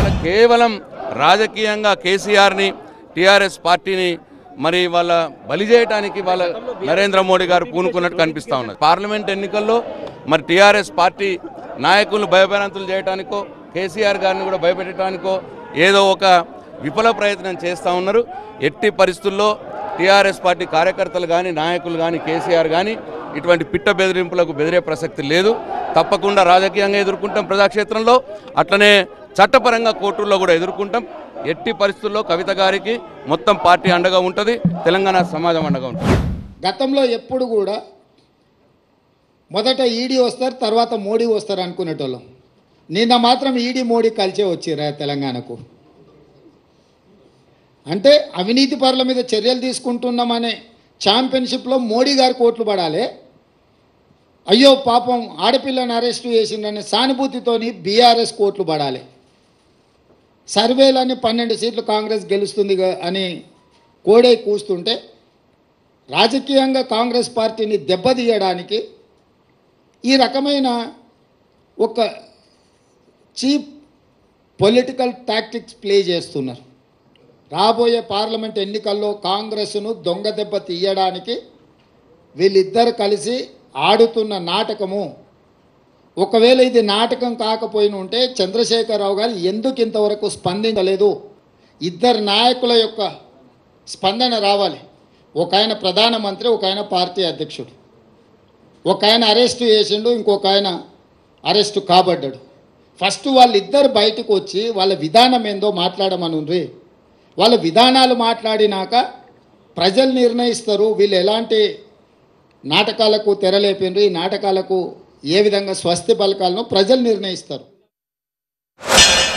కేవలం రాజకీయంగా కేసీఆర్ని టీఆర్ఎస్ పార్టీని మరి వాళ్ళ బలి చేయడానికి వాళ్ళ నరేంద్ర మోడీ గారు పూనుకున్నట్టు కనిపిస్తా ఉన్నది పార్లమెంట్ ఎన్నికల్లో మరి టీఆర్ఎస్ పార్టీ నాయకులను భయభ్రాంతులు చేయడానికో కేసీఆర్ గారిని కూడా భయపెట్టడానికో ఏదో ఒక విఫల ప్రయత్నం చేస్తూ ఉన్నారు ఎట్టి పరిస్థితుల్లో టీఆర్ఎస్ పార్టీ కార్యకర్తలు కానీ నాయకులు కానీ కేసీఆర్ కానీ ఇటువంటి పిట్ట బెదిరింపులకు బెదిరే ప్రసక్తి లేదు తప్పకుండా రాజకీయంగా ఎదుర్కొంటాం ప్రజాక్షేత్రంలో అట్లనే చట్టపరంగా కోర్టుల్లో కూడా ఎదుర్కొంటాం ఎట్టి పరిస్థితుల్లో కవిత గారికి మొత్తం పార్టీ అండగా ఉంటుంది తెలంగాణ సమాజం అండగా ఉంటుంది గతంలో ఎప్పుడు కూడా మొదట ఈడీ వస్తారు తర్వాత మోడీ వస్తారు అనుకునేటోళ్ళం నిన్న మాత్రం ఈడీ మోడీ కలిసే వచ్చిరా తెలంగాణకు అంటే అవినీతి పరుల మీద చర్యలు తీసుకుంటున్నామనే ఛాంపియన్షిప్లో మోడీ గారు కోట్లు పడాలి అయ్యో పాపం ఆడపిల్లని అరెస్ట్ చేసిండనే సానుభూతితోని బీఆర్ఎస్ కోట్లు పడాలి సర్వేలని పన్నెండు సీట్లు కాంగ్రెస్ గెలుస్తుంది గా- అని కోడే కూస్తుంటే రాజకీయంగా కాంగ్రెస్ పార్టీని దెబ్బతీయడానికి ఈ రకమైన ఒక చీప్ పొలిటికల్ టాక్టిక్స్ ప్లే చేస్తున్నారు రాబోయే పార్లమెంట్ ఎన్నికల్లో కాంగ్రెస్ను దొంగ దెబ్బ తీయడానికి వీళ్ళిద్దరు కలిసి ఆడుతున్న నాటకము ఒకవేళ ఇది నాటకం కాకపోయిన ఉంటే చంద్రశేఖరరావు గారు ఎందుకు ఇంతవరకు స్పందించలేదు ఇద్దరు నాయకుల యొక్క స్పందన రావాలి ఒక ఆయన ప్రధానమంత్రి ఒక ఆయన పార్టీ అధ్యక్షుడు ఒక ఆయన అరెస్టు చేసిండు ఇంకొక ఆయన అరెస్టు కాబడ్డాడు ఫస్ట్ వాళ్ళిద్దరు బయటకు వచ్చి వాళ్ళ విధానం ఏందో మాట్లాడమనుండ్రి వాళ్ళ విధానాలు మాట్లాడినాక ప్రజలు నిర్ణయిస్తారు వీళ్ళు ఎలాంటి నాటకాలకు తెరలేపిండ్రు ఈ నాటకాలకు ఏ విధంగా స్వస్తి పలకాలను ప్రజలు నిర్ణయిస్తారు